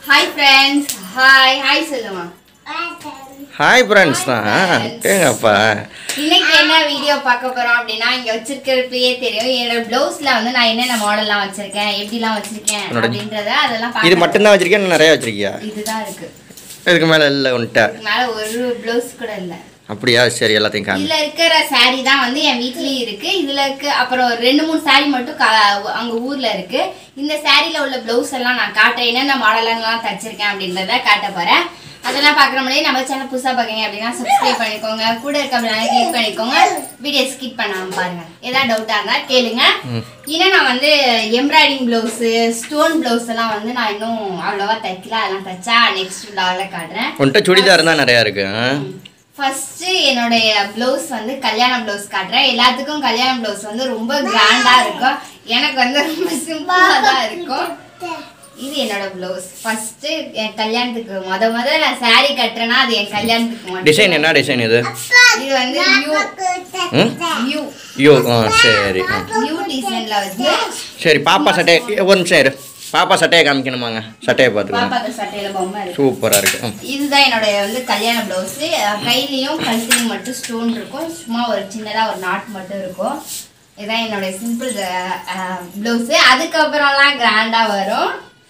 Hi friends hi hi சொல்லுமா hi friends தான் ஏங்கப்பா இன்னைக்கு என்ன வீடியோ பார்க்க போறோம் அப்படின்னா இங்க வச்சிருக்கிறப்பயே தெரியும் என்னோட பிளவுஸ்ல வந்து நான் என்னென்ன மாடல்லாம் வச்சிருக்கேன் எப்படிலாம் வச்சிருக்கேன் உன்னோட- அப்படின்றத அதெல்லாம் இது பார்க்க மட்டும்தான் வச்சிருக்கியா இன்னும் நிறையா வச்சிருக்கியா இதுதான் இருக்கு இதுக்கு மேலே இல்லை உன்ட்ட இதுக்கு மேல ஒரு பிளவுஸ் கூட இல்ல அப்படியா சரி எல்லாத்தையும் காமி இதுல இருக்கிற saree தான் வந்து என் வீட்லயும் இருக்கு இதுல இருக்கு அப்புறம் ஒரு ரெண்டு மூணு saree மட்டும் கா- அங்க ஊர்ல இருக்கு இந்த சாரில உள்ள பிளவுஸ் எல்லாம் நான் காட்டுறேன் என்னென்ன மாடலெல்லாம் தச்சிருக்கேன் அப்படின்றத காட்ட போறேன் அதெல்லாம் பார்க்குற முன்னாடி நம்ம சேனல் புதுசா பார்க்கீங்க அப்படின்னா சப்ஸ்கிரைப் பண்ணிக்கோங்க கூட இருக்க அப்படின்னா கிளிக் பண்ணிக்கோங்க வீடியோ ஸ்கிப் பண்ணாம பாருங்க ஏதாவது டவுட்டா இருந்தா கேளுங்க இன்னும் நான் வந்து எம்ப்ராய்டிங் பிளவுஸ் ஸ்டோன் பிளவுஸ் எல்லாம் வந்து நான் இன்னும் அவ்வளோவா தைக்கல அதெல்லாம் தைச்சா நெக்ஸ்ட் விழாவில் காட்டுறேன் உன்ட்ட சுடிதார் தான் நிறையா இருக்கு ஆ? ஃபர்ஸ்ட் என்னுடைய ப்ளவுஸ் வந்து கல்யாண ப்ளவுஸ் காட்டுறேன் எல்லாத்துக்கும் கல்யாண ப்ளவுஸ் வந்து ரொம்ப கிராண்டா இருக்கும் எனக்கு வந்து ரொம்ப சிம்பிளா தான் இருக்கும் இது என்னோட ப்ளவுஸ் ஃபர்ஸ்ட் என் கல்யாணத்துக்கு முத முத நான் saree கட்டுறேன்னா அது என் கல்யாணத்துக்கு மட்டும் டிசைன் என்ன டிசைன் இது இது வந்து நியூ ம் நியூ ஐயோ ஆ சரி ஆ. நியூ டிசைன்ல வந்து சரி பாப்பா சட்டையை ஒரு நிமிஷம் இரு பாப்பா சட்டையை காமிக்கணுமாங்க சட்டையை பார்த்துக்கோங்க பாப்பாக்கு சட்டையில பொம்மை இருக்கு சூப்பராக இருக்கு ம். இதுதான் என்னுடைய வந்து கல்யாண பிளவுஸ் கையிலையும் கழுத்துலையும் மட்டும் ஸ்டோன் இருக்கும் சும்மா ஒரு சின்னதா ஒரு நாட் மட்டும் இருக்கும் இதுதான் என்னுடைய சிம்பிள் பிளவுஸ் அதுக்கப்புறம்லாம் கிராண்டா வரும்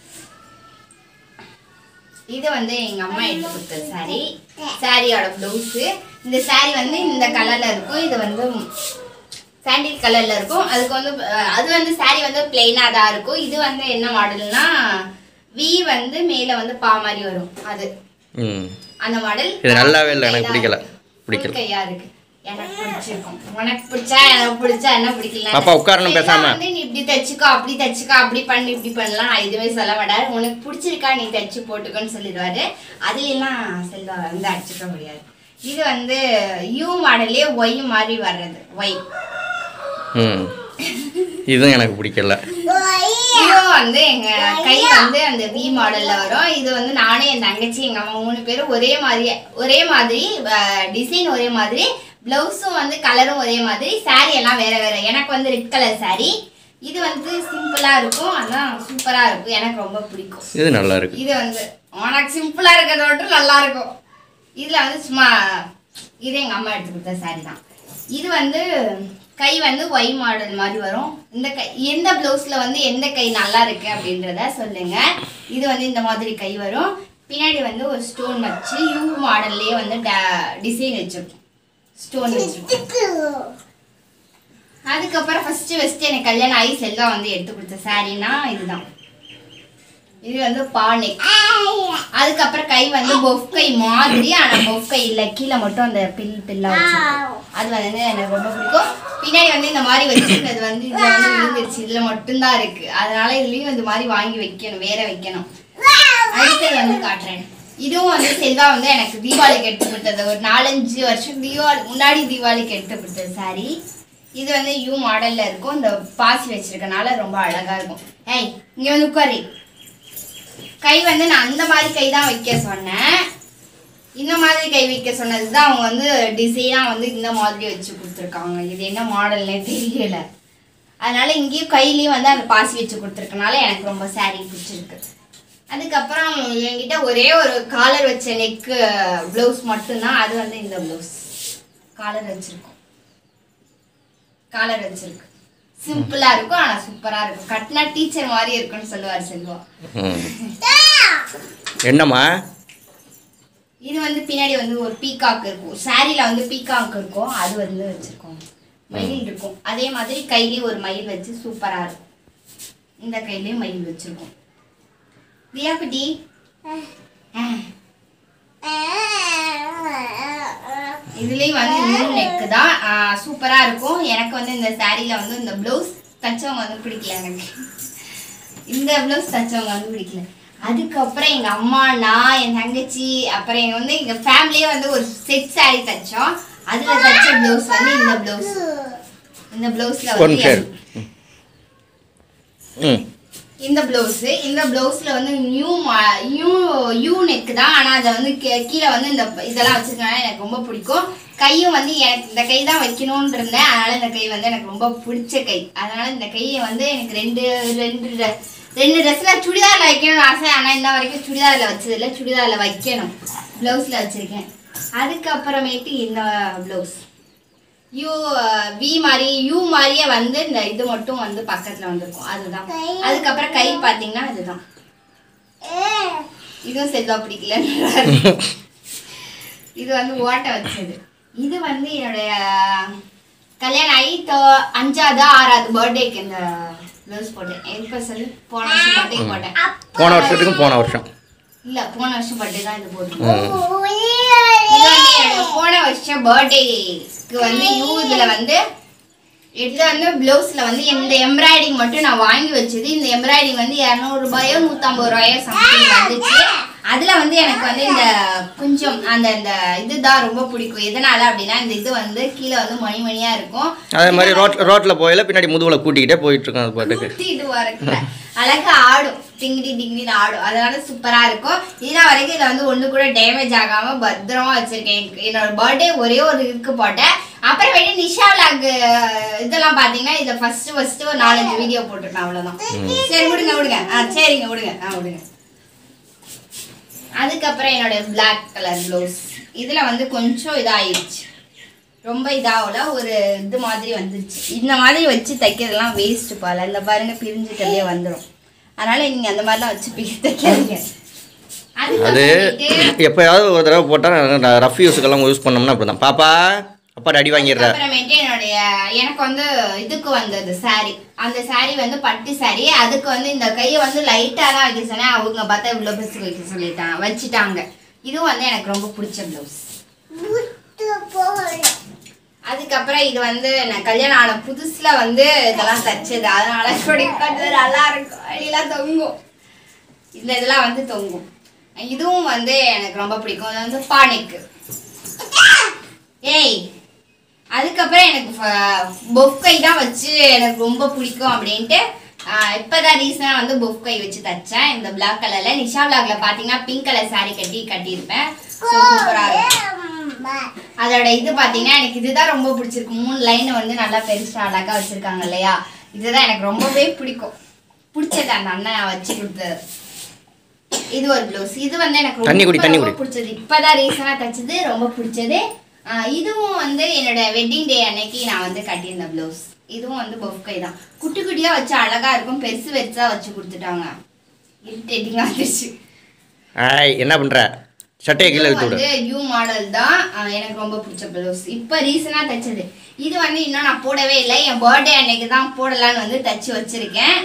இது வந்து எங்க அம்மா எடுத்து கொடுத்த சாரி சாரியோட பிளவுஸ் இந்த சாரி வந்து இந்த கலர்ல இருக்கும் இது வந்து சாண்டில் கலர்ல இருக்கும் அதுக்கு வந்து அஹ், அது வந்து சாரி வந்து பிளெயினா தான் இருக்கும் இது வந்து என்ன மாடல்னா வி வந்து மேல வந்து பா மாதிரி வரும் அது ம் அந்த மாடல் இது நல்லாவே இல்லை எனக்கு பிடிக்கல பிடிக்கல கையா இருக்கு எனக்கு பிடிச்சிருக்கும் உனக்கு பிடிச்சா எனக்கு பிடிச்சா என்ன பிடிக்கல பாப்பா, உட்காரணும் பேசாம. வந்து நீ இப்படி தச்சுக்கோ அப்படி தச்சுக்கோ அப்படி பண்ணு இப்படி பண்ணலாம் நான் எதுவுமே சொல்ல மாட்டாரு உனக்கு பிடிச்சிருக்கா நீ தச்சு போட்டுக்கோன்னு சொல்லிடுவாரு அதுலாம் செல்வா வந்து அடிச்சுக்க முடியாது இது வந்து யூ மாடல்லே ஒய் மாதிரி வர்றது ஒய் ம் இதுவும் எனக்கு பிடிக்கல இதுவும் வந்து எங்க கை வந்து அந்த வி மாடல்ல வரும் இது வந்து நானே என் தங்கச்சி எங்க அம்மா மூணு பேரும் ஒரே மாதிரி ஒரே மாதிரி டிசைன் ஒரே மாதிரி பிளவுஸும் வந்து கலரும் ஒரே மாதிரி saree எல்லாம் வேற வேற எனக்கு வந்து ரெட் கலர் saree இது வந்து சிம்பிளா இருக்கும் அதான் சூப்பரா இருக்கும் எனக்கு ரொம்ப பிடிக்கும் இது நல்லா இருக்கு இது வந்து உனக்கு சிம்பிளா இருக்கிறத மட்டும் நல்லா இருக்கும் இதுல வந்து சும்மா இது எங்க அம்மா எடுத்து கொடுத்த saree தான் இது வந்து கை வந்து ஒய் மாடல் மாதிரி வரும் இந்த கை எந்த பிளவுஸ்ல வந்து எந்த கை நல்லா இருக்கு அப்படின்றத சொல்லுங்க இது வந்து இந்த மாதிரி கை வரும் பின்னாடி வந்து ஒரு ஸ்டோன் வச்சு யூ மாடல்லையே வந்து டிசைன் வச்சிருக்கும் ஸ்டோன் வச்சிருக்கும் அதுக்கப்புறம் ஃபர்ஸ்ட் ஃபர்ஸ்ட் எனக்கு கல்யாணம் ஆகி செல்வா வந்து எடுத்து கொடுத்த சாரீனா இதுதான் இது வந்து பானை அதுக்கப்புறம் கை வந்து பொஃப் கை மாதிரி ஆனா பொஃப் கை இல்ல கீழே மட்டும் அந்த பில் பில்லா வச்சிருக்கும் அது வந்து எனக்கு ரொம்ப பிடிக்கும் பின்னாடி வந்து இந்த மாதிரி வச்சிருக்கிறது வந்து இதுல வந்து விழுந்துருச்சு இதுல மட்டும்தான் இருக்கு அதனால இதுலயும் இந்த மாதிரி வாங்கி வைக்கணும் வேற வைக்கணும் அடுத்தது வந்து காட்டுறேன் இதுவும் வந்து செல்வா வந்து எனக்கு தீபாவளிக்கு எடுத்து கொடுத்தது ஒரு நாலஞ்சு வருஷம் தீபாவளி முன்னாடி தீபாவளிக்கு எடுத்து கொடுத்தது சாரி இது வந்து யூ மாடல்ல இருக்கும் இந்த பாசி வச்சிருக்கனால ரொம்ப அழகா இருக்கும் ஏய் இங்க வந்து உட்காரு கை வந்து நான் அந்த மாதிரி கை தான் வைக்க சொன்னேன் இந்த மாதிரி கை வைக்க சொன்னது தான் அவங்க வந்து டிசைனாக வந்து இந்த மாதிரி வச்சு கொடுத்துருக்காங்க இது என்ன மாடல்னே தெரியல அதனால இங்கேயும் கையிலயும் வந்து அந்த பாசி வச்சு கொடுத்துருக்கனால எனக்கு ரொம்ப saree பிடிச்சிருக்கு அதுக்கப்புறம் என்கிட்ட ஒரே ஒரு காலர் வச்ச நெக்கு ப்ளவுஸ் மட்டும்தான் அது வந்து இந்த ப்ளவுஸ் காலர் வச்சிருக்கோம் காலர் வச்சிருக்கு சிம்பிளா இருக்கும் ஆனா சூப்பரா இருக்கும் கட்டினா டீச்சர் மாதிரி இருக்கும்னு சொல்லுவார் செல்வா ம் என்னம்மா இது வந்து பின்னாடி வந்து ஒரு பீகாக் இருக்கும் சாரில வந்து பீகாக் இருக்கும் அது வந்து வச்சிருக்கோம் மயில் இருக்கும் அதே மாதிரி கையிலயும் ஒரு மயில் வச்சு சூப்பரா இருக்கும் இந்த கையிலயும் மயில் வச்சிருக்கோம் தியா குட்டி ஆ. இதுலயும் வந்து நியூ நெக் தான் ஆ, சூப்பரா இருக்கும் எனக்கு வந்து இந்த சாரில வந்து இந்த ப்ளவுஸ் தச்சவங்க வந்து பிடிக்கல எனக்கு இந்த ப்ளவுஸ் தச்சவங்க வந்து பிடிக்கல அதுக்கப்புறம் எங்க அம்மா நான் என் தங்கச்சி அப்புறம் எங்க வந்து எங்க ஃபேமிலியே வந்து ஒரு செட் saree தச்சோம் அதுல தச்ச ப்ளவுஸ் வந்து இந்த ப்ளவுஸ் இந்த ப்ளவுஸ்ல ஒரு வந்து நிமிஷம் இரு. ம் இந்த பிளவுஸ் இந்த பிளவுஸ்ல வந்து நியூ நியூ யூ நெக் தான் ஆனா அதை வந்து கீ- கீழே வந்து இந்த இதெல்லாம் வச்சிருக்கனால எனக்கு ரொம்ப பிடிக்கும் கையும் வந்து எனக்கு இந்த கை தான் வைக்கணும்னு இருந்தேன் அதனால இந்த கை வந்து எனக்கு ரொம்ப பிடிச்ச கை அதனால இந்த கையை வந்து எனக்கு ரெண்டு ரெண்டு ரெண்டு ட்ரெஸ்ல சுடிதார்ல வைக்கணும்னு ஆசை ஆனா இன்ன வரைக்கும் சுடிதார்ல வச்சது இல்ல சுடிதார்ல வைக்கணும் பிளவுஸ்ல வச்சிருக்கேன் அதுக்கப்புறமேட்டு இந்த பிளவுஸ் யூ வி மாதிரி யூ மாதிரியே வந்து இந்த இது மட்டும் வந்து பக்கத்துல வந்திருக்கும் அதுதான் அதுக்கப்புறம் கை பாத்தீங்கன்னா அதுதான் இதுவும் செல்வா பிடிக்கல இது வந்து ஓட்டை வச்சது இது வந்து என்னுடைய கல்யாணம் ஆகி தோ- அஞ்சாவது ஆறாவது பர்த்டேக்கு இந்த ப்ளவுஸ் போட்டேன் எப்போ சொல்லு போன வருஷம் பர்த்டே போட்டேன் போன வருஷத்துக்கும் போன வருஷம் இல்ல போன வருஷம் பர்த்டே தான் இது போட்டேன் ம். இது வந்து என்னோட போன வருஷம் பர்த்டேக்கு வந்து யூ இதுல வந்து இது வந்து பிளவுஸ்ல வந்து இந்த எம்ப்ராய்டிங் மட்டும் நான் வாங்கி வச்சது இந்த எம்ப்ராய்டிங் வந்து இரநூறுபாயோ நூற்றம்பது ரூபாயோ சம்திங் வந்துச்சு அதுல வந்து எனக்கு வந்து இந்த கொஞ்சம் அந்த இந்த இதுதான் ரொம்ப பிடிக்கும் எதனால அப்படின்னா இந்த இது வந்து கீழே வந்து மணி மணியா இருக்கும் அதே மாதிரி ரோட் ரோட்டில் போயில பின்னாடி முதுகுல கூட்டிக்கிட்டே போயிட்டு இருக்கோம் அது பாட்டுக்கு இது வரக்குல அழகா ஆடும் டிங்கிடி டிங்கிடி ஆடும் அதனால சூப்பரா இருக்கும் இதெல்லாம் வரைக்கும் இதை வந்து ஒண்ணு கூட டேமேஜ் ஆகாம பத்திரமா வச்சிருக்கேன் எனக்கு- என்னோட பர்த்டே ஒரே ஒரு இதுக்கு போட்டேன் அப்புறமேட்டு நிஷா vlog இதெல்லாம் பாத்தீங்கன்னா இதை ஃபர்ஸ்ட் ஃபர்ஸ்ட் ஒரு நாலஞ்சு வீடியோ போட்டிருக்கேன் அவ்வளவுதான் சரி விடுங்க விடுங்க ஆ சரிங்க விடுங்க ஆ விடுங்க அதுக்கப்புறம் என்னோட Black கலர் ப்ளவுஸ் இதுல வந்து கொஞ்சம் இதாயிருச்சு ரொம்ப இதாகல ஒரு இது மாதிரி வந்துருச்சு இந்த மாதிரி வச்சு தைக்கிறதுலாம் வேஸ்ட் பால இந்த பாருங்க பிரிஞ்சுட்டே வந்துடும் அதனால நீங்க அந்த மாதிரிலாம் வச்சு பி- தைக்காதீங்க அது அதுக்கப்புறமேட்டு எப்போயாவது ஒரு தடவை போட்டால் ரஃப் யூஸுக்கெல்லாம் யூஸ் பண்ணோம்னா அப்படி தான் பாப்பா அப்பாட்ட அடி வாங்கிடுற அப்புறமேட்டு என்னுடைய எனக்கு வந்து இதுக்கு வந்தது saree அந்த saree வந்து பட்டு saree அதுக்கு வந்து இந்த கையை வந்து லைட்டாக தான் வைக்க சொன்னேன் அவங்க பார்த்தா இவ்வளோ பெருசு வைக்க சொல்லிட்டாங்க வச்சுட்டாங்க இதுவும் வந்து எனக்கு ரொம்ப பிடிச்ச ப்ளவுஸ் அதுக்கப்புறம் இது வந்து நான் கல்யாணம் ஆன புதுசுல வந்து இதெல்லாம் தச்சது அதனால இப்படி உட்காந்து நல்லா இருக்கும் அடியெல்லாம் தொங்கும் இந்த இதெல்லாம் வந்து தொங்கும் இதுவும் வந்து எனக்கு ரொம்ப பிடிக்கும் இது வந்து பானைக்கு ஏய் அதுக்கப்புறம் எனக்கு பொஃப்கை தான் வச்சு எனக்கு ரொம்ப பிடிக்கும் அப்படின்ட்டு ஆஹ் இப்பதான் ரீசனாக வந்து பொஃப்கை வச்சு தைச்சேன் இந்த பிளாக் கலர்ல நிஷா பிளாக்ல பாத்தீங்கன்னா பிங்க் கலர் saree கட்டி கட்டியிருப்பேன் சூப்பரா இருக்கும் அதோட இது பாத்தீங்கன்னா எனக்கு இதுதான் ரொம்ப பிடிச்சிருக்கு மூணு லைன் வந்து நல்லா பெருசா அழகா வச்சிருக்காங்க இல்லையா இதுதான் எனக்கு ரொம்பவே பிடிக்கும் பிடிச்சது அந்த அண்ணன் வச்சு கொடுத்தது இது ஒரு ப்ளவுஸ் இது வந்து எனக்கு தண்ணி குடி, ரொம்ப தண்ணி ரொம்ப குடி. பிடிச்சது இப்பதான் ரீசனா தச்சது ரொம்ப பிடிச்சது ஆஹ் இதுவும் வந்து என்னோட வெட்டிங் டே அன்னைக்கு நான் வந்து கட்டியிருந்த ப்ளவுஸ் இதுவும் வந்து பொஃப்கை தான் குட்டி குட்டியா வச்சு அழகா இருக்கும் பெருசு பெருசா வச்சு கொடுத்துட்டாங்க இரிட்டேட்டிங்கா இருந்துச்சு ஆய் என்ன பண்ணுற சட்டையை கீழே இது இழுத்து விடு வந்து யூ மாடல் தான் ஆஹ் எனக்கு ரொம்ப பிடிச்ச ப்ளவுஸ் இப்போ ரீசனா தைச்சது இது வந்து இன்னும் நான் போடவே இல்லை என் பர்த்டே அன்னைக்கு தான் போடலான்னு வந்து தச்சு வச்சிருக்கேன்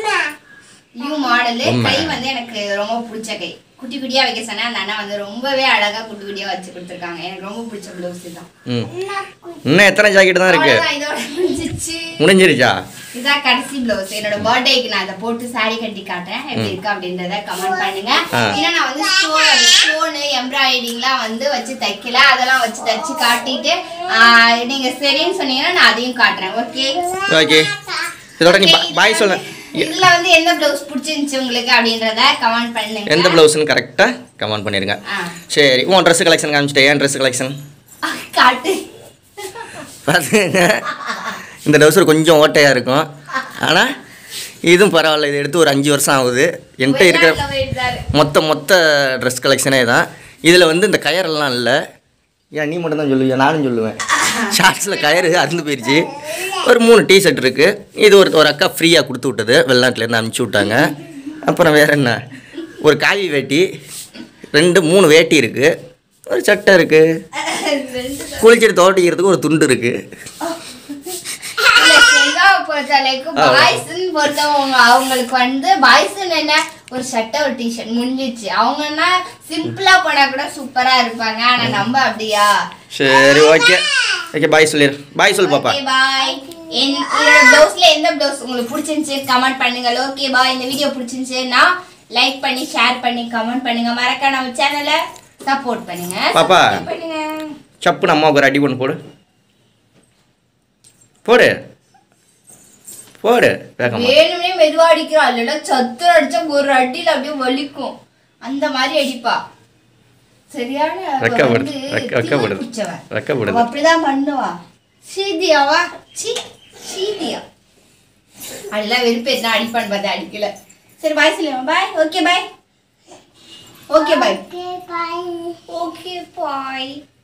யூ மாடலு உண்மை. கை வந்து எனக்கு ரொம்ப பிடிச்ச கை குட்டி குட்டியா வைக்க சொன்னேன் அந்த அண்ணா வந்து ரொம்பவே அழகா குட்டி குட்டியா வச்சு கொடுத்துருக்காங்க எனக்கு ரொம்ப பிடிச்ச ப்ளவுஸ் தான் ம் இன்னும் எத்தனை ஜாக்கெட் தான் இருக்கு அவ்வளவுதான், இதோட முடிஞ்சிச்சு முடிஞ்சிருச்சா இதான் கடைசி ப்ளவுஸ் என்னோட பர்த்டேக்கு நான் அதை போட்டு saree கட்டி காட்டுறேன் எப்படி இருக்கு அப்படின்றத கமெண்ட் பண்ணுங்க ஆ. ஏன்னா நான் வந்து ஸ்டோன் ஸ்டோனு எம்ப்ராய்டிங்லாம் வந்து வச்சு தைக்கல அதெல்லாம் வச்சு தைச்சு காட்டிட்டு ஆ, நீங்க சரின்னு சொன்னீங்கன்னா நான் அதையும் காட்டுறேன் ஓகே ஓகே இதோட நீ பாய் சொல்ல இதுல வந்து எந்த ப்ளவுஸ் பிடிச்சிருந்துச்சு உங்களுக்கு அப்படின்றத கமெண்ட் பண்ணுங்க எந்த ப்ளவுஸ்னு கரெக்டாக கமெண்ட் பண்ணிடுங்க ஆ. சரி உன் ட்ரெஸ் கலெக்ஷன் காமிச்சிட்டே என் ட்ரெஸ் கலெக்ஷன் ஆ, காட்டு பார்த்துங்க இந்த டவுசர் கொஞ்சம் ஓட்டையாக இருக்கும் ஆனால் இதுவும் பரவாயில்ல இது எடுத்து ஒரு அஞ்சு வருஷம் ஆகுது என்கிட்ட இருக்கிற வெளிநாட்டுல போயிருந்தாரு. மொத்த மொத்த ட்ரெஸ் கலெக்ஷனே தான் இதில் வந்து இந்த கயரெல்லாம் இல்லை ஏன் நீ மட்டும் தான் சொல்லுவியா நானும் சொல்லுவேன் ஷார்ட்ஸில் கயறு அறுந்து போயிடுச்சு ஒரு மூணு டிஷர்ட் இருக்குது இது ஒரு ஒரு அக்கா ஃப்ரீயாக கொடுத்து விட்டது வெளிநாட்டிலேருந்து அனுப்பிச்சி விட்டாங்க அப்புறம் வேறு என்ன ஒரு காவி வேட்டி ரெண்டு மூணு வேட்டி இருக்குது ஒரு சட்டை இருக்குது ரெண்டு குளிச்சுட்டு தோட்டிக்கிறதுக்கு ஒரு துண்டு இருக்குது இல்ல, செல்வாவை பொறுத்தளவுக்கு ஆ. பாய்ஸ்ன்னு பொறுத்தவங்க அவங்களுக்கு வந்து பாய்ஸ்ன்னு என்ன ஒரு சட்டை ஒரு டிஷர்ட் முடிஞ்சிச்சு அவங்கன்னா சிம்பிளா போனா கூட சூப்பரா இருப்பாங்க ஆனா நம்ம அப்படியா சரி ஓகே ஓகே பாய் சொல்லிடு பாய் சொல் பாப்பா ஓகே பாய் என்னோட ப்ளவுஸ்ல எந்த ப்ளவுஸ் உங்களுக்கு பிடிச்சிருந்துச்சு கமெண்ட் பண்ணுங்க ஓகே பாய் இந்த வீடியோ பிடிச்சிருந்துச்சுன்னா லைக் பண்ணி ஷேர் பண்ணி கமெண்ட் பண்ணுங்க மறக்காம நம்ம சேனலை சப்போர்ட் பண்ணுங்க பாப்பா. subscribe பண்ணுங்க சப்புன்னு அம்மாவுக்கு ஒரு அடி ஒன்று போடு போடு போடு வேகமா வேணும்னே மெதுவா அடிக்கிறா இல்லைன்னா சத்து அடிச்சா ஒரு அடியில அப்படியே வலிக்கும் அந்த மாதிரி அடிப்பா சரியான அவ வெக்கப்படுது, வந்து வெக்க- வெக்கப்படுது. திமிரு பிடிச்சவ. வெக்கப்படுது. அவ அப்படிதான் பண்ணுவா சீதியாவா சி சீதியா அதெல்லாம் வெறுப்பேறினா அடிப்பான்னு பார்த்தா அடிக்கல சரி பாய் சொல்லுங்க bye okay bye okay bye Okay, bye. Okay பாய்